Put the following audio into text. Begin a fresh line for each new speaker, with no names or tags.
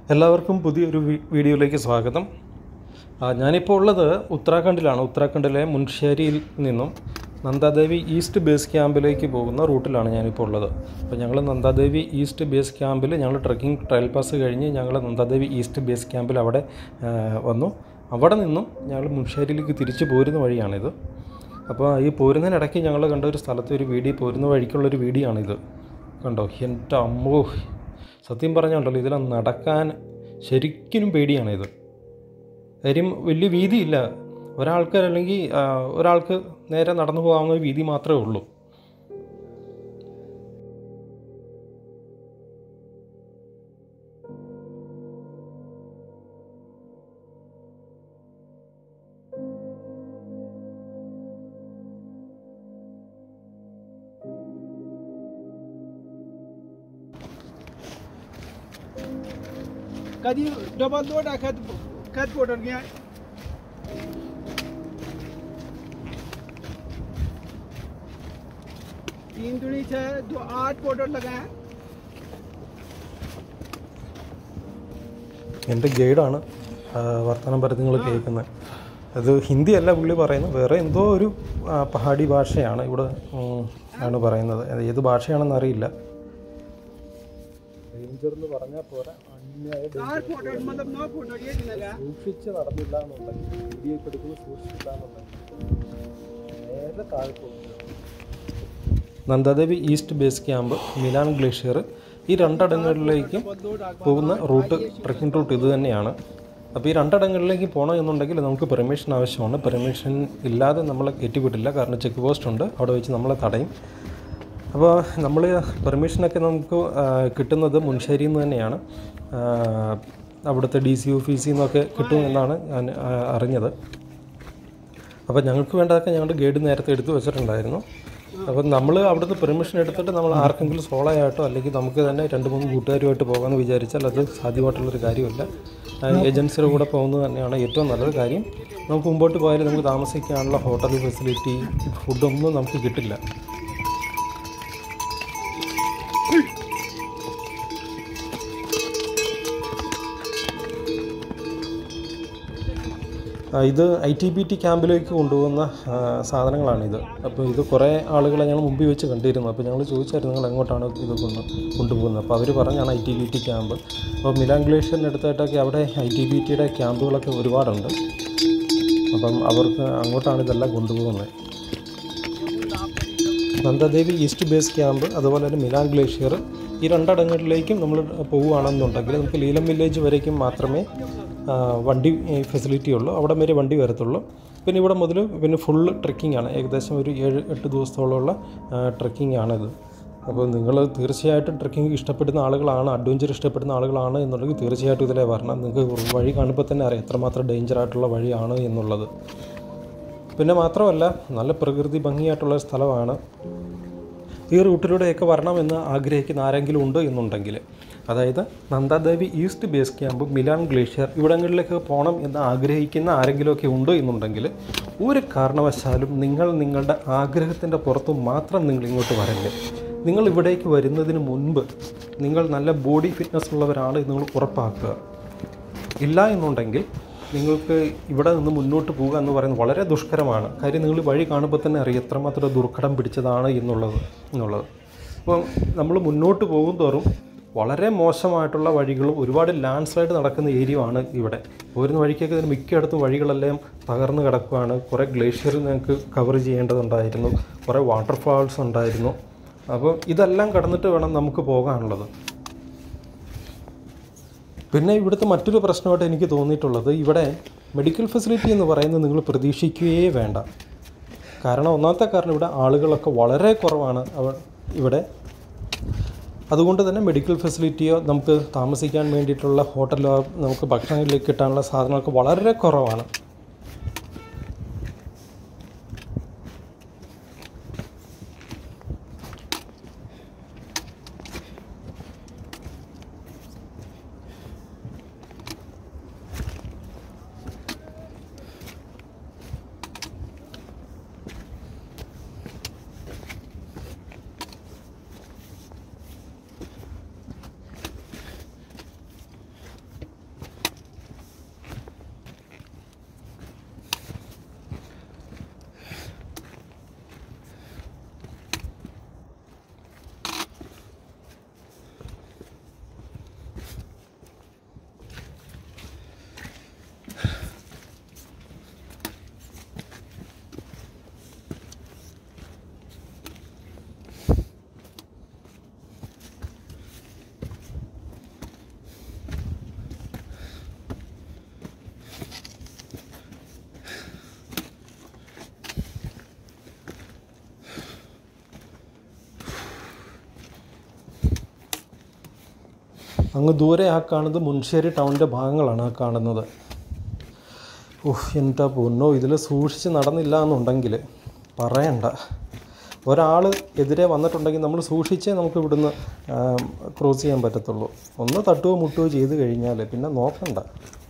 എല്ലാവർക്കും പുതിയൊരു വീ- വീഡിയോയിലേക്ക് സ്വാഗതം ആ, ഞാനിപ്പോൾ ഉള്ളത് ഉത്തരാഖണ്ഡിലാണ് ഉത്തരാഖണ്ഡിലെ മുൻഷേരിയിൽ നിന്നും നന്ദാദേവി ഈസ്റ്റ് ബേസ് ക്യാമ്പിലേക്ക് പോകുന്ന റൂട്ടിലാണ് ഞാനിപ്പോൾ ഉള്ളത് അപ്പോൾ ഞങ്ങൾ നന്ദാദേവി ഈസ്റ്റ് ബേസ് ക്യാമ്പിൽ ഞങ്ങൾ ട്രക്കിംഗ് ട്രയൽ പാസ് കഴിഞ്ഞ് ഞങ്ങൾ നന്ദാദേവി ഈസ്റ്റ് ബേസ് ക്യാമ്പിൽ അവിടെ ആ, വന്നു അവിടെ നിന്നും ഞങ്ങൾ മുൻഷേരിയിലേക്ക് തിരിച്ചു പോരുന്ന വഴിയാണിത് അപ്പോൾ ഈ പോരുന്നതിനിടയ്ക്ക് ഞങ്ങൾ കണ്ട ഒരു സ്ഥലത്ത് ഒരു വീഡിയോ പോരുന്ന വഴിക്കുള്ളൊരു വീഡിയോ ആണിത് കണ്ടോ എൻ്റെ അമ്മോ സത്യം പറഞ്ഞുണ്ടല്ലോ ഇതിൽ നടക്കാൻ ശരിക്കും പേടിയാണിത് കാര്യം വലിയ വീതിയില്ല ഒരാൾക്ക് അല്ലെങ്കിൽ ആ, ഒരാൾക്ക് നേരെ നടന്നു പോകാവുന്ന വീതി മാത്രമേ ഉള്ളൂ
कधी डबल दो टाकत खत पोटल गया तीन दुनी छह दो आठ पोटल लगाए
എൻ്റെ ഗൈഡാണ് ആ, വർത്തമാനം പറഞ്ഞ് നിങ്ങൾ കേൾക്കുന്നത് അത് ഹിന്ദിയല്ല പുള്ളി പറയുന്നത് വേറെ എന്തോ ഒരു ആ, പഹാടി ഭാഷയാണ് ഇവിടെ ഉം, ആണ് പറയുന്നത് അത് ഏത് ഭാഷയാണെന്ന് അറിയില്ല ഡേഞ്ചർ എന്ന് പറഞ്ഞാൽ പോരാ അന്യായ
चार पोटल मतलब नौ पोटल ये लगा
സൂക്ഷിച്ച് നടന്നില്ല എന്നുണ്ടെങ്കിൽ വീഡിയോ എടുക്കുന്നത് സൂക്ഷിച്ചില്ല എന്നുണ്ടെങ്കിൽ നേരെ താഴെ പോകും Nanda Devi east base camp Milam glacier ഈ രണ്ടിടങ്ങളിലേക്കും പോകുന്ന റൂട്ട് ട്രക്കിംഗ് റൂട്ട് ഇത് തന്നെയാണ് അപ്പോൾ ഈ രണ്ടിടങ്ങളിലേക്ക് പോകണം എന്നുണ്ടെങ്കിൽ നമുക്ക് പെർമിഷൻ ആവശ്യമാണ് പെർമിഷൻ ഇല്ലാതെ നമ്മളെ കയറ്റിവിട്ടില്ല കാരണം ചെക്ക് പോസ്റ്റ് ഉണ്ട് അവിടെ വെച്ച് നമ്മളെ തടയും അപ്പോൾ നമ്മൾ പെർമിഷനൊക്കെ നമുക്ക് ആ, കിട്ടുന്നത് മുൻശേരിയിൽ നിന്ന് തന്നെയാണ് ആ, അവിടുത്തെ ഡി സി ഓഫീസിൽ നിന്നൊക്കെ കിട്ടും എന്നാണ് ഞാൻ ആ, അറിഞ്ഞത് അപ്പോൾ ഞങ്ങൾക്ക് വേണ്ടതൊക്കെ ഞങ്ങളുടെ ഗൈഡ് നേരത്തെ എടുത്തു വെച്ചിട്ടുണ്ടായിരുന്നു അപ്പോൾ നമ്മൾ അവിടുന്ന് പെർമിഷൻ എടുത്തിട്ട് നമ്മൾ ആർക്കെങ്കിലും സോളോ ആയിട്ടോ അല്ലെങ്കിൽ നമുക്ക് തന്നെ രണ്ട് മൂന്ന് കൂട്ടുകാരുമായിട്ട് പോകാമെന്ന് വിചാരിച്ചാൽ അത് സാധ്യമായിട്ടുള്ളൊരു കാര്യമല്ല ഏജൻസിയുടെ കൂടെ പോകുന്നത് തന്നെയാണ് ഏറ്റവും നല്ലത് കാര്യം നമുക്ക് മുമ്പോട്ട് പോയാൽ നമുക്ക് താമസിക്കാനുള്ള ഹോട്ടൽ ഫെസിലിറ്റി ഫുഡൊന്നും നമുക്ക് കിട്ടില്ല ആ, ഇത് ഐ ടി ബി ടി ക്യാമ്പിലേക്ക് കൊണ്ടുപോകുന്ന ആ, സാധനങ്ങളാണിത് അപ്പോൾ ഇത് കുറേ ആളുകളെ ഞങ്ങൾ മുമ്പിൽ വെച്ച് കണ്ടിരുന്നു അപ്പോൾ ഞങ്ങൾ ചോദിച്ചായിരുന്നു നിങ്ങൾ എങ്ങോട്ടാണ് ഇത് കൊണ്ട് കൊണ്ടുപോകുന്നത് അപ്പോൾ അവർ പറഞ്ഞാണ് I T B T camp അപ്പോൾ മിലാൻ ഗ്ലേഷ്യറിൻ്റെ അടുത്തായിട്ടൊക്കെ അവിടെ ഐ ടി ബി ടിയുടെ ക്യാമ്പുകളൊക്കെ ഒരുപാടുണ്ട് അപ്പം അവർക്ക് അങ്ങോട്ടാണ് ഇതെല്ലാം കൊണ്ടുപോകുന്നത് നന്ദദേവി ഈസ്റ്റ് ബേസ് ക്യാമ്പ് അതുപോലെ തന്നെ മിലാൻ ഗ്ലേഷ്യർ ഈ രണ്ടിടങ്ങളിലേക്കും നമ്മൾ പോവുകയാണെന്നുണ്ടെങ്കിൽ നമുക്ക് ലീലം വില്ലേജ് വരേക്കും മാത്രമേ ആ, വണ്ടി ഫെസിലിറ്റി ഉള്ളൂ അവിടെ വരെ വണ്ടി വരത്തുള്ളൂ പിന്നെ ഇവിടെ മുതൽ പിന്നെ ഫുള്ള് ട്രെക്കിംഗ് ആണ് ഏകദേശം ഒരു ഏഴ് എട്ട് ദിവസത്തോളമുള്ള ട്രെക്കിംഗ് ആണിത് അപ്പോൾ നിങ്ങൾ തീർച്ചയായിട്ടും ട്രെക്കിംഗ് ഇഷ്ടപ്പെടുന്ന ആളുകളാണ് അഡ്വഞ്ചർ ഇഷ്ടപ്പെടുന്ന ആളുകളാണ് എന്നുണ്ടെങ്കിൽ തീർച്ചയായിട്ടും ഇതിലെ വരണം നിങ്ങൾക്ക് വഴി കാണുമ്പോൾ തന്നെ അറിയാം എത്രമാത്രം ഡേഞ്ചർ ആയിട്ടുള്ള വഴിയാണ് എന്നുള്ളത് പിന്നെ മാത്രമല്ല നല്ല പ്രകൃതി ഭംഗിയായിട്ടുള്ള ഒരു സ്ഥലമാണ് ഈ റൂട്ടിലൂടെയൊക്കെ വരണമെന്ന് ആഗ്രഹിക്കുന്ന ആരെങ്കിലും ഉണ്ട് എന്നുണ്ടെങ്കിൽ അതായത് Nanda Devi east base camp Milam glacier ഇവിടങ്ങളിലേക്ക് പോകണം എന്ന് ആഗ്രഹിക്കുന്ന ആരെങ്കിലുമൊക്കെ ഉണ്ട് എന്നുണ്ടെങ്കിൽ ഒരു കാരണവശാലും നിങ്ങൾ നിങ്ങളുടെ ആഗ്രഹത്തിൻ്റെ പുറത്ത് മാത്രം നിങ്ങൾ ഇങ്ങോട്ട് വരല്ലേ നിങ്ങൾ ഇവിടേക്ക് വരുന്നതിന് മുൻപ് നിങ്ങൾ നല്ല ബോഡി ഫിറ്റ്നസ് ഉള്ളവരാണ് എന്ന് നിങ്ങൾ ഉറപ്പാക്കുക ഇല്ല എന്നുണ്ടെങ്കിൽ നിങ്ങൾക്ക് ഇവിടെ നിന്ന് മുന്നോട്ട് പോകുക എന്ന് പറയുന്നത് വളരെ ദുഷ്കരമാണ് കാര്യം നിങ്ങൾ വഴി കാണുമ്പോൾ തന്നെ അറിയാം എത്രമാത്രം ദുർഘടം പിടിച്ചതാണ് എന്നുള്ളത് എന്നുള്ളത് അപ്പം നമ്മൾ മുന്നോട്ട് പോകും തോറും വളരെ മോശമായിട്ടുള്ള വഴികളും ഒരുപാട് ലാൻഡ് സ്ലൈഡ് നടക്കുന്ന ഏരിയ ആണ് ഇവിടെ പോരുന്ന വഴിക്കൊക്കെ ഇതിന് മിക്കയിടത്തും വഴികളെല്ലാം തകർന്ന് കിടക്കുകയാണ് കുറേ ഗ്ലേഷ്യർ ഞങ്ങൾക്ക് കവർ ചെയ്യേണ്ടതുണ്ടായിരുന്നു കുറേ വാട്ടർഫാൾസ് ഉണ്ടായിരുന്നു അപ്പോൾ ഇതെല്ലാം കടന്നിട്ട് വേണം നമുക്ക് പോകാനുള്ളത് പിന്നെ ഇവിടുത്തെ മറ്റൊരു പ്രശ്നമായിട്ട് എനിക്ക് തോന്നിയിട്ടുള്ളത് ഇവിടെ മെഡിക്കൽ ഫെസിലിറ്റി എന്ന് പറയുന്നത് നിങ്ങൾ പ്രതീക്ഷിക്കുകയേ വേണ്ട കാരണം ഒന്നാമത്തെ കാരണം ഇവിടെ ആളുകളൊക്കെ വളരെ കുറവാണ് അവ ഇവിടെ അതുകൊണ്ട് തന്നെ മെഡിക്കൽ ഫെസിലിറ്റിയോ നമുക്ക് താമസിക്കാൻ വേണ്ടിയിട്ടുള്ള ഹോട്ടലോ നമുക്ക് ഭക്ഷണങ്ങളിലേക്ക് കിട്ടാനുള്ള സാധനങ്ങളൊക്കെ വളരെ കുറവാണ് അങ്ങ് ദൂരെ ആ കാണുന്നത് മുൻശ്ശേരി ടൗണിൻ്റെ ഭാഗങ്ങളാണ് ആ കാണുന്നത് ഉഫ് എൻ്റെ പൊന്നോ ഇതിൽ സൂക്ഷിച്ച് നടന്നില്ല എന്നുണ്ടെങ്കിൽ പറയണ്ട ഒരാൾ എതിരെ വന്നിട്ടുണ്ടെങ്കിൽ നമ്മൾ സൂക്ഷിച്ചേ നമുക്ക് ഇവിടുന്ന് ക്രോസ് ചെയ്യാൻ പറ്റത്തുള്ളൂ ഒന്ന് തട്ടുകയോ മുട്ടുകയോ ചെയ്ത് കഴിഞ്ഞാൽ പിന്നെ നോക്കണ്ട